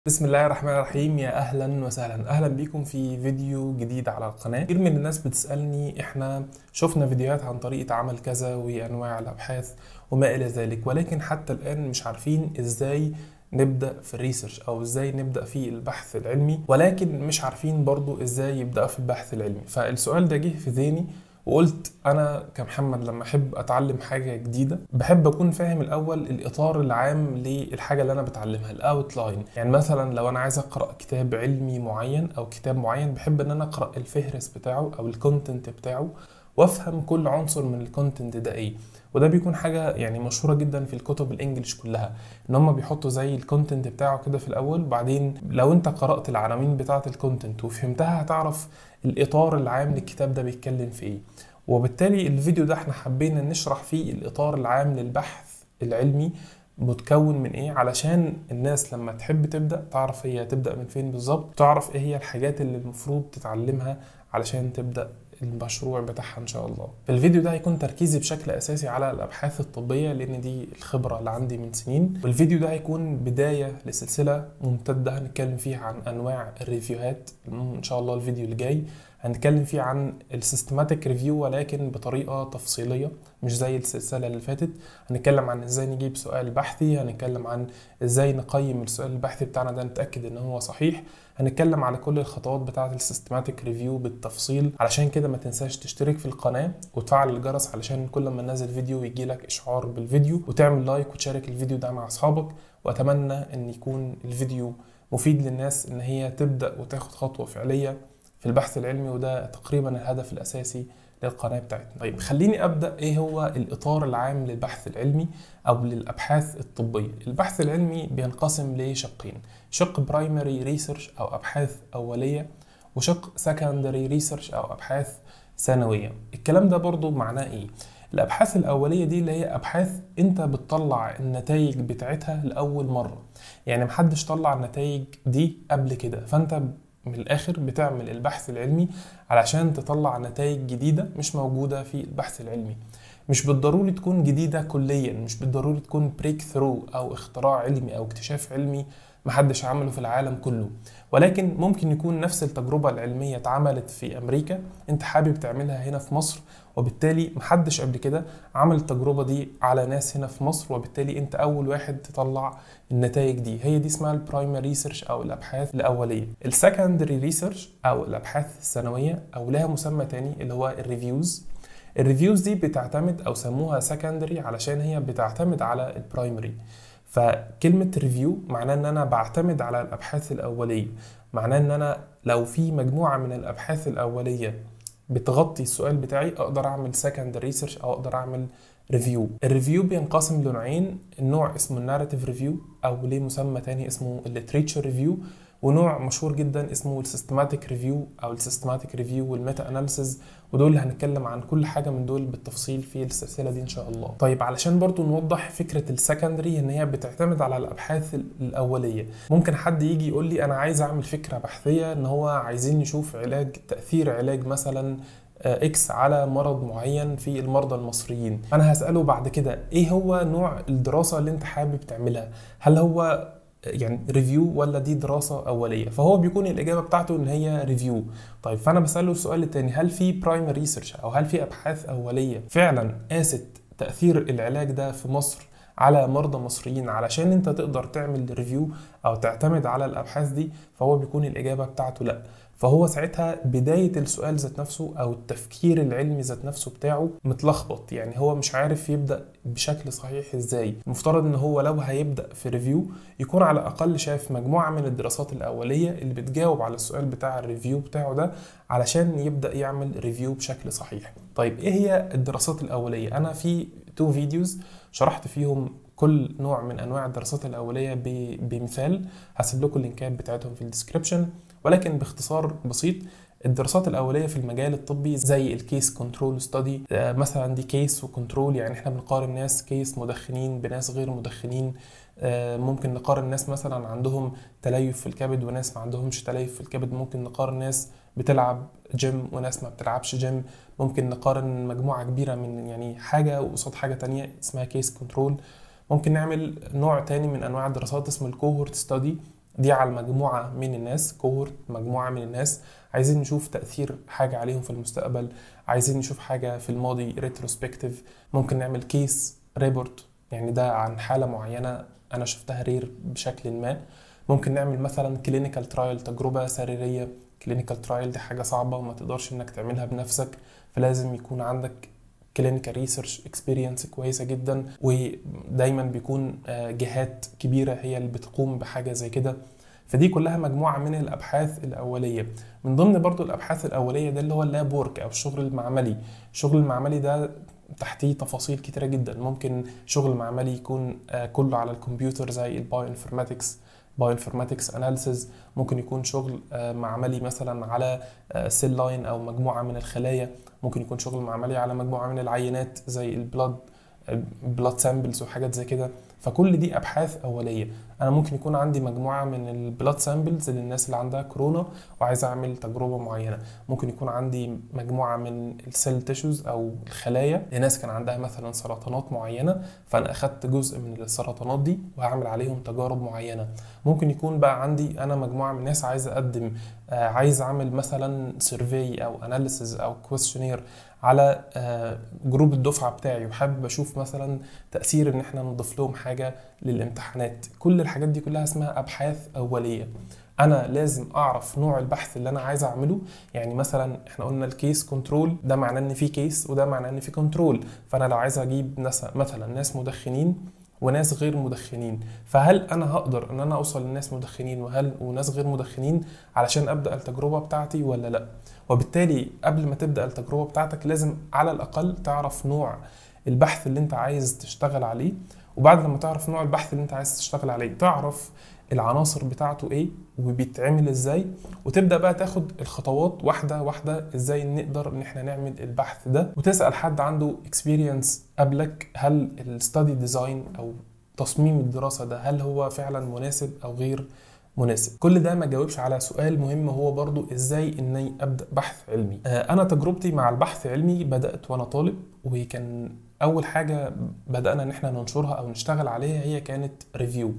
بسم الله الرحمن الرحيم يا اهلا وسهلا اهلا بيكم في فيديو جديد على القناه كتير من الناس بتسالني احنا شفنا فيديوهات عن طريقه عمل كذا وانواع الابحاث وما الى ذلك ولكن حتى الان مش عارفين ازاي نبدا في الريسيرش او ازاي نبدا في البحث العلمي ولكن مش عارفين برضو ازاي يبداوا في البحث العلمي فالسؤال ده جه في ذهني وقلت انا كمحمد لما احب اتعلم حاجه جديده بحب اكون فاهم الاول الاطار العام للحاجه اللي انا بتعلمها الاوت لاين يعني مثلا لو انا عايز اقرا كتاب علمي معين او كتاب معين بحب ان انا اقرا الفهرس بتاعه او الكونتنت بتاعه وافهم كل عنصر من الكونتنت ده ايه وده بيكون حاجة يعني مشهورة جدا في الكتب الانجليش كلها ان هم بيحطوا زي الكونتنت بتاعه كده في الاول بعدين لو انت قرأت العناوين بتاعة الكونتنت وفهمتها هتعرف الاطار العام للكتاب ده بيتكلم في ايه وبالتالي الفيديو ده احنا حبينا نشرح فيه الاطار العام للبحث العلمي متكون من ايه علشان الناس لما تحب تبدا تعرف هي تبدا من فين بالظبط تعرف ايه هي الحاجات اللي المفروض تتعلمها علشان تبدا المشروع بتاعها ان شاء الله في الفيديو ده هيكون تركيزي بشكل اساسي على الابحاث الطبيه لان دي الخبره اللي عندي من سنين والفيديو ده هيكون بدايه لسلسله ممتده هنتكلم فيها عن انواع الريفيوهات ان شاء الله الفيديو اللي جاي هنتكلم فيه عن السيستماتيك ريفيو ولكن بطريقه تفصيليه مش زي السلسله اللي فاتت هنتكلم عن ازاي نجيب سؤال بحثي هنتكلم عن ازاي نقيم السؤال البحثي بتاعنا ده نتاكد ان هو صحيح هنتكلم على كل الخطوات بتاعه السيستماتيك ريفيو بالتفصيل علشان كده ما تنساش تشترك في القناه وتفعل الجرس علشان كل ما ننزل فيديو يجي لك اشعار بالفيديو وتعمل لايك وتشارك الفيديو ده مع اصحابك واتمنى ان يكون الفيديو مفيد للناس ان هي تبدا وتاخد خطوه فعليه في البحث العلمي وده تقريبا الهدف الاساسي للقناه بتاعتنا. طيب خليني ابدا ايه هو الاطار العام للبحث العلمي او للابحاث الطبيه. البحث العلمي بينقسم لشقين، شق برايمري ريسيرش او ابحاث اوليه وشق سكندري ريسيرش او ابحاث ثانويه. الكلام ده برضو معناه ايه؟ الابحاث الاوليه دي اللي هي ابحاث انت بتطلع النتائج بتاعتها لاول مره. يعني محدش طلع النتائج دي قبل كده، فانت من الاخر بتعمل البحث العلمي علشان تطلع نتائج جديده مش موجوده في البحث العلمي مش بالضروري تكون جديده كليا مش بالضروري تكون بريك ثرو او اختراع علمي او اكتشاف علمي محدش عمله في العالم كله ولكن ممكن يكون نفس التجربة العلمية اتعملت في أمريكا أنت حابب تعملها هنا في مصر وبالتالي محدش قبل كده عمل التجربة دي على ناس هنا في مصر وبالتالي أنت أول واحد تطلع النتائج دي هي دي اسمها البرايمري ريسيرش أو الأبحاث الأولية السكندري ريسيرش أو الأبحاث الثانوية أو لها مسمى تاني اللي هو الريفيوز الريفيوز دي بتعتمد أو سموها سكندري علشان هي بتعتمد على البرايمري فكلمة ريفيو معناه ان انا بعتمد على الابحاث الاولية معناه ان انا لو في مجموعة من الابحاث الاولية بتغطي السؤال بتاعي اقدر اعمل سكند ريسيرش او اقدر اعمل ريفيو الريفيو بينقسم لنوعين النوع اسمه الناراتيف ريفيو او ليه مسمى تاني اسمه الليتريتشر ريفيو ونوع مشهور جدا اسمه السيستماتيك ريفيو او السيستماتيك ريفيو والميتا اناليسيز ودول اللي هنتكلم عن كل حاجه من دول بالتفصيل في السلسله دي ان شاء الله طيب علشان برضو نوضح فكره السكندري ان هي بتعتمد على الابحاث الاوليه ممكن حد يجي يقول لي انا عايز اعمل فكره بحثيه ان هو عايزين نشوف علاج تاثير علاج مثلا اكس على مرض معين في المرضى المصريين انا هساله بعد كده ايه هو نوع الدراسه اللي انت حابب تعملها هل هو يعني ريفيو ولا دي دراسة أولية فهو بيكون الإجابة بتاعته إن هي ريفيو طيب فأنا بسأله السؤال التاني هل في برايمري ريسيرش أو هل في أبحاث أولية فعلا قاست تأثير العلاج ده في مصر على مرضى مصريين علشان انت تقدر تعمل ريفيو او تعتمد على الابحاث دي فهو بيكون الاجابه بتاعته لا فهو ساعتها بداية السؤال ذات نفسه أو التفكير العلمي ذات نفسه بتاعه متلخبط يعني هو مش عارف يبدأ بشكل صحيح إزاي المفترض إن هو لو هيبدأ في ريفيو يكون على الأقل شاف مجموعة من الدراسات الأولية اللي بتجاوب على السؤال بتاع الريفيو بتاعه ده علشان يبدأ يعمل ريفيو بشكل صحيح طيب إيه هي الدراسات الأولية أنا في تو فيديوز شرحت فيهم كل نوع من انواع الدراسات الاوليه بمثال هسيب لكم اللينكات بتاعتهم في الديسكربشن ولكن باختصار بسيط الدراسات الاوليه في المجال الطبي زي الكيس كنترول ستادي مثلا دي كيس وكنترول يعني احنا بنقارن ناس كيس مدخنين بناس غير مدخنين ممكن نقارن ناس مثلا عندهم تليف في الكبد وناس ما عندهمش تليف في الكبد ممكن نقارن ناس بتلعب جيم وناس ما بتلعبش جيم ممكن نقارن مجموعة كبيرة من يعني حاجة وقصاد حاجة تانية اسمها كيس كنترول ممكن نعمل نوع تاني من انواع الدراسات اسمه الكوهورت ستادي دي على مجموعة من الناس كوهورت مجموعة من الناس عايزين نشوف تأثير حاجة عليهم في المستقبل عايزين نشوف حاجة في الماضي ريتروسبكتيف ممكن نعمل كيس ريبورت يعني ده عن حالة معينة أنا شفتها رير بشكل ما ممكن نعمل مثلا كلينيكال ترايل تجربة سريرية كلينيكال ترايل دي حاجة صعبة وما تقدرش انك تعملها بنفسك فلازم يكون عندك كلينيكال ريسيرش اكسبيرينس كويسه جدا ودايما بيكون جهات كبيره هي اللي بتقوم بحاجه زي كده فدي كلها مجموعه من الابحاث الاوليه من ضمن برضو الابحاث الاوليه ده اللي هو اللاب وورك او الشغل المعملي الشغل المعملي ده تحتيه تفاصيل كتيره جدا ممكن شغل معملي يكون كله على الكمبيوتر زي البايو انفورماتكس بايو انفورماتكس اناليسز ممكن يكون شغل معملي مثلا على سيل لاين او مجموعه من الخلايا ممكن يكون شغل معملي على مجموعه من العينات زي البلاد بلاد سامبلز وحاجات زي كده فكل دي ابحاث اوليه انا ممكن يكون عندي مجموعه من البلاد سامبلز للناس اللي عندها كورونا وعايز اعمل تجربه معينه ممكن يكون عندي مجموعه من السيل تيشوز او الخلايا لناس كان عندها مثلا سرطانات معينه فانا اخدت جزء من السرطانات دي وهعمل عليهم تجارب معينه ممكن يكون بقى عندي انا مجموعه من الناس عايز اقدم عايز اعمل مثلا سيرفي او اناليسز او كويستشنير على جروب الدفعه بتاعي وحابب اشوف مثلا تاثير ان احنا نضيف لهم حاجه للامتحانات كل الحاجات دي كلها اسمها ابحاث اوليه انا لازم اعرف نوع البحث اللي انا عايز اعمله يعني مثلا احنا قلنا الكيس كنترول ده معناه ان في كيس وده معناه ان في كنترول فانا لو عايز اجيب ناس مثلا ناس مدخنين وناس غير مدخنين فهل انا هقدر ان انا اوصل لناس مدخنين وهل وناس غير مدخنين علشان ابدا التجربه بتاعتي ولا لا وبالتالي قبل ما تبدا التجربه بتاعتك لازم على الاقل تعرف نوع البحث اللي انت عايز تشتغل عليه وبعد لما تعرف نوع البحث اللي انت عايز تشتغل عليه تعرف العناصر بتاعته ايه وبيتعمل ازاي وتبدا بقى تاخد الخطوات واحده واحده ازاي نقدر ان احنا نعمل البحث ده وتسال حد عنده اكسبيرينس قبلك هل الستادي ديزاين او تصميم الدراسه ده هل هو فعلا مناسب او غير مناسب كل ده ما جاوبش على سؤال مهم هو برضو ازاي اني ابدا بحث علمي انا تجربتي مع البحث العلمي بدات وانا طالب وكان اول حاجه بدانا ان احنا ننشرها او نشتغل عليها هي كانت ريفيو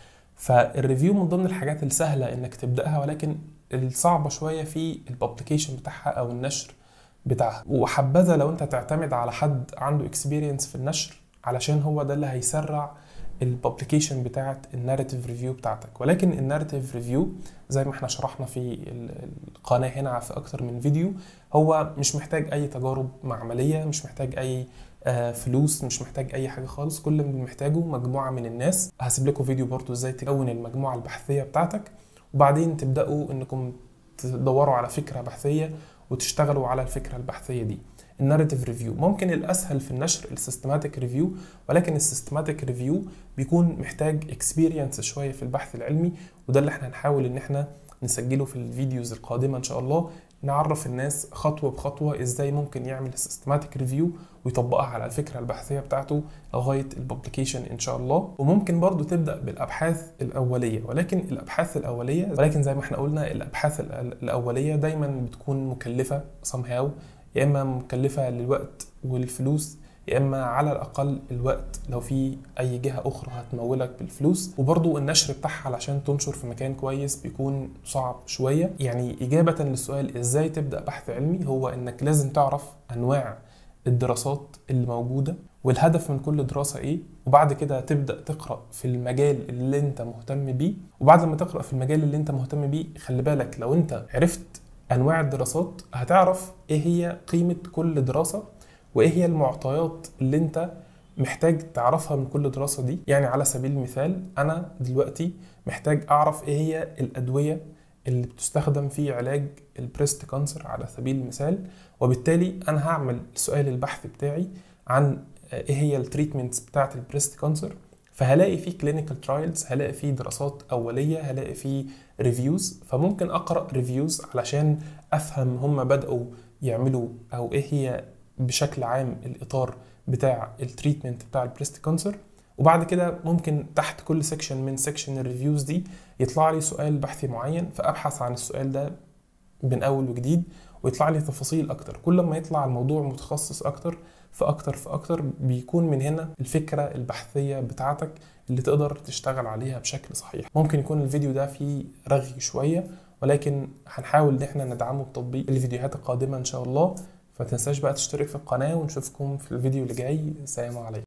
فالريفيو من ضمن الحاجات السهله انك تبداها ولكن الصعبه شويه في الببليكيشن بتاعها او النشر بتاعها وحبذا لو انت تعتمد على حد عنده اكسبيرينس في النشر علشان هو ده اللي هيسرع الببليكيشن بتاعت الناريتيف ريفيو بتاعتك ولكن الناريتيف ريفيو زي ما احنا شرحنا في القناه هنا في اكتر من فيديو هو مش محتاج اي تجارب معمليه مش محتاج اي فلوس مش محتاج اي حاجه خالص كل اللي محتاجه مجموعه من الناس هسيب لكم فيديو برضو ازاي تكون المجموعه البحثيه بتاعتك وبعدين تبداوا انكم تدوروا على فكره بحثيه وتشتغلوا على الفكره البحثيه دي الناريتيف ريفيو ممكن الاسهل في النشر السيستماتيك ريفيو ولكن السيستماتيك ريفيو بيكون محتاج اكسبيرينس شويه في البحث العلمي وده اللي احنا هنحاول ان احنا نسجله في الفيديوز القادمه ان شاء الله نعرف الناس خطوه بخطوه ازاي ممكن يعمل السيستماتيك ريفيو ويطبقها على الفكره البحثيه بتاعته لغايه الببليكيشن ان شاء الله وممكن برضو تبدا بالابحاث الاوليه ولكن الابحاث الاوليه ولكن زي ما احنا قلنا الابحاث الاوليه دايما بتكون مكلفه somehow يا اما مكلفه للوقت والفلوس يا اما على الاقل الوقت لو في اي جهه اخرى هتمولك بالفلوس وبرضو النشر بتاعها علشان تنشر في مكان كويس بيكون صعب شويه يعني اجابه للسؤال ازاي تبدا بحث علمي هو انك لازم تعرف انواع الدراسات اللي موجوده والهدف من كل دراسه ايه وبعد كده تبدا تقرا في المجال اللي انت مهتم بيه وبعد ما تقرا في المجال اللي انت مهتم بيه خلي بالك لو انت عرفت انواع الدراسات هتعرف ايه هي قيمه كل دراسه وايه هي المعطيات اللي انت محتاج تعرفها من كل دراسه دي يعني على سبيل المثال انا دلوقتي محتاج اعرف ايه هي الادويه اللي بتستخدم في علاج البريست كانسر على سبيل المثال وبالتالي انا هعمل سؤال البحث بتاعي عن ايه هي التريتمنتس بتاعه البريست كانسر فهلاقي في كلينيكال ترايلز هلاقي في دراسات اوليه هلاقي في ريفيوز فممكن اقرا ريفيوز علشان افهم هم بداوا يعملوا او ايه هي بشكل عام الاطار بتاع التريتمنت بتاع البريست كانسر وبعد كده ممكن تحت كل سيكشن من سيكشن الريفيوز دي يطلع لي سؤال بحثي معين فابحث عن السؤال ده من اول وجديد ويطلع لي تفاصيل اكتر كل ما يطلع الموضوع متخصص اكتر فاكتر فاكتر بيكون من هنا الفكره البحثيه بتاعتك اللي تقدر تشتغل عليها بشكل صحيح ممكن يكون الفيديو ده فيه رغي شويه ولكن هنحاول ان احنا ندعمه بتطبيق الفيديوهات القادمه ان شاء الله فتنساش بقى تشترك في القناه ونشوفكم في الفيديو اللي جاي سلام عليكم